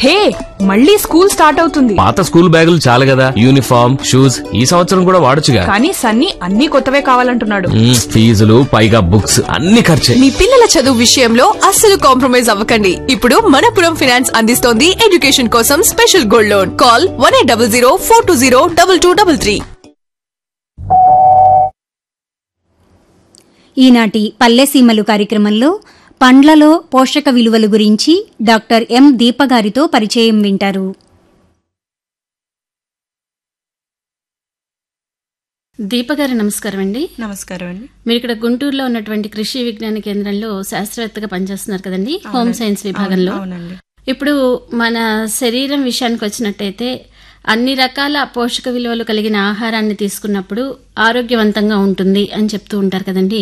హే మళ్ళీ school start అవుతుంది పాత స్కూల్ బ్యాగులు చాలు కదా యూనిఫామ్ షూస్ ఈ సంవత్సరం కూడా వాడొచ్చుగా కానీ సన్నీ అన్ని కొత్తవే కావాలంటున్నాడు మ్మ్, ఫీజులు పైగా బుక్స్ అన్ని ఖర్చే మీ పిల్లల చదువు విషయంలో అస్సలు కాంప్రమైజ్ అవ్వకండి ఇప్పుడు మనపురం ఫినాన్స్ అందిస్తోంది ఎడ్యుకేషన్ కోసం special gold loan call one eight double zero four two zero double two double three ఈనాటి పల్లెసీమలు కార్యక్రమంలో పండ్లలో పోషక విలువలు గురించి డాక్టర్ ఎం దీపగారితో పరిచయం వింటారు దీప గారు నమస్కారం అండి నమస్కారం అండి మీరు ఇక్కడ గుంటూరులో ఉన్నటువంటి కృషి విజ్ఞాన కేంద్రంలో శాస్త్రవేత్తగా పనిచేస్తున్నారు కదండి హోమ్ సైన్స్ విభాగంలో అవునండి ఇప్పుడు మన శరీరం విషయానికి వచ్చినట్టయితే అన్ని రకాల పోషక విలువలు కలిగిన ఆహారాన్ని తీసుకున్నప్పుడు ఆరోగ్యవంతంగా ఉంటుంది అని చెప్తూ ఉంటారు కదండి